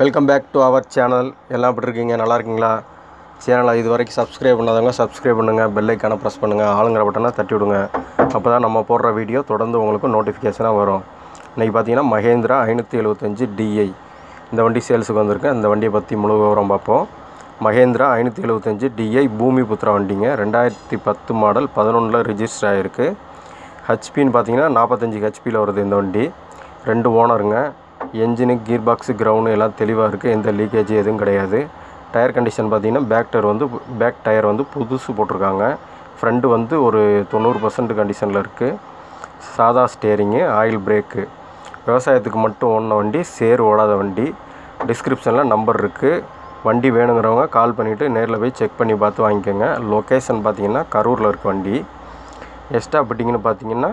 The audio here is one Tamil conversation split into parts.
welcome back to our channel எல்லாம் எப்படி இருக்கீங்க நல்லா இருக்கீங்களா சேனலை இது வரைக்கும் சப்ஸ்கிரைப் பண்ணாதவங்க சப்ஸ்கிரைப் பண்ணுங்கள் பெல் ஐக்கானை ப்ரெஸ் பண்ணுங்கள் ஆளுங்கிற பட்டனை தட்டி விடுங்க அப்போ தான் நம்ம போடுற வீடியோ தொடர்ந்து உங்களுக்கு நோட்டிஃபிகேஷனாக வரும் இன்றைக்கி பார்த்தீங்கன்னா மகேந்திரா ஐநூற்றி எழுபத்தஞ்சு டிஐ இந்த வண்டி சேல்ஸுக்கு வந்திருக்கு இந்த வண்டியை பற்றி முழு விவரம் பார்ப்போம் மகேந்திரா ஐநூற்றி எழுபத்தஞ்சு டிஐ பூமி புத்திரா வண்டிங்க ரெண்டாயிரத்தி பத்து மாடல் பதினொன்றில் ரிஜிஸ்டர் ஆகிருக்கு ஹெச்பின்னு பார்த்தீங்கன்னா நாற்பத்தஞ்சு ஹெச்பியில் வருது இந்த வண்டி ரெண்டு ஓனருங்க என்ஜினு கீர் பாக்ஸு கிரவுண்டு எல்லாம் தெளிவாக இருக்குது எந்த லீக்கேஜ் எதுவும் கிடையாது டயர் கண்டிஷன் பார்த்தீங்கன்னா பேக் டயர் வந்து பேக் டயர் வந்து புதுசு போட்டிருக்காங்க ஃப்ரண்ட் வந்து ஒரு தொண்ணூறு பர்சன்ட் கண்டிஷனில் இருக்குது சாதா ஸ்டேரிங்கு ஆயில் பிரேக்கு விவசாயத்துக்கு மட்டும் ஓடின வண்டி சேர் ஓடாத வண்டி டிஸ்கிரிப்ஷனில் நம்பர் இருக்குது வண்டி வேணுங்கிறவங்க கால் பண்ணிவிட்டு நேரில் போய் செக் பண்ணி பார்த்து வாங்கிக்கோங்க லொக்கேஷன் பார்த்தீங்கன்னா கரூரில் இருக்க வண்டி எக்ஸ்ட்ரா பெட்டிங்கன்னு பார்த்தீங்கன்னா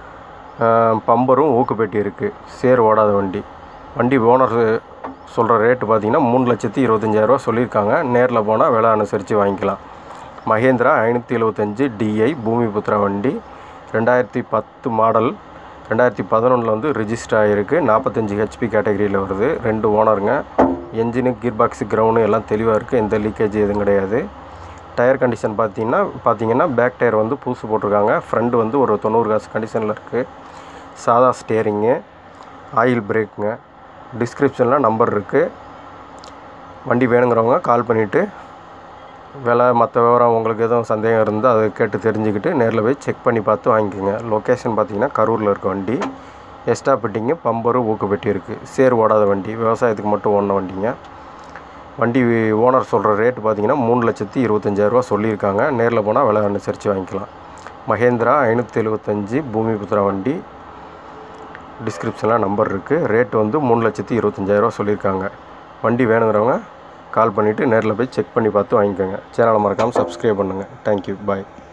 பம்பரும் ஊக்குப்பெட்டி இருக்குது சேர் ஓடாத வண்டி வண்டி ஓனர் சொல்கிற ரேட்டு பார்த்தீங்கன்னா மூணு லட்சத்தி இருபத்தஞ்சாயிரரூவா சொல்லியிருக்காங்க நேரில் போனால் விலை அனுசரித்து வாங்கிக்கலாம் மகேந்திரா ஐநூற்றி எழுபத்தஞ்சு டிஐ பூமிபுத்திரா வண்டி ரெண்டாயிரத்தி பத்து மாடல் ரெண்டாயிரத்தி பதினொன்றில் வந்து ரிஜிஸ்டர் ஆகிருக்கு நாற்பத்தஞ்சு ஹெச்பி கேட்டகரியில் வருது ரெண்டு ஓனருங்க என்ஜினு கீர் பாக்ஸு கிரவுண்டு எல்லாம் தெளிவாக இருக்குது எந்த லீக்கேஜ் எதுவும் கிடையாது டயர் கண்டிஷன் பார்த்தீங்கன்னா பார்த்தீங்கன்னா பேக் டயர் வந்து புதுசு போட்டிருக்காங்க ஃப்ரண்ட் வந்து ஒரு தொண்ணூறு காசு கண்டிஷனில் இருக்குது சாதா ஸ்டேரிங்கு ஆயில் பிரேக்குங்க டிஸ்கிரிப்ஷனில் நம்பர் இருக்குது வண்டி வேணுங்கிறவங்க கால் பண்ணிவிட்டு விலை மற்ற விவரம் உங்களுக்கு எதுவும் சந்தேகம் இருந்தால் அதை கேட்டு தெரிஞ்சுக்கிட்டு நேரில் போய் செக் பண்ணி பார்த்து வாங்கிக்கோங்க லொக்கேஷன் பார்த்தீங்கன்னா கரூரில் இருக்க வண்டி எக்ஸ்ட்ரா பெட்டிங்கு பம்பரு ஊக்குப்பெட்டி இருக்குது சேர் ஓடாத வண்டி விவசாயத்துக்கு மட்டும் ஓடின வண்டிங்க வண்டி ஓனர் சொல்கிற ரேட்டு பார்த்தீங்கன்னா மூணு லட்சத்தி இருபத்தஞ்சாயிரரூவா சொல்லியிருக்காங்க நேரில் போனால் விலை அனுசரித்து வாங்கிக்கலாம் மகேந்திரா ஐநூற்றி எழுபத்தஞ்சி பூமிபுத்திரா வண்டி டிஸ்கிரிப்ஷனில் நம்பர் இருக்குது ரேட் வந்து மூணு லட்சத்தி இருபத்தஞ்சாயிரரூவா சொல்லியிருக்காங்க வண்டி வேணுங்கிறவங்க கால் பண்ணிவிட்டு நேரில் போய் செக் பண்ணி பார்த்து வாங்கிக்கோங்க சேனலை மறக்காமல் சப்ஸ்கிரைப் பண்ணுங்கள் தேங்க்யூ பாய்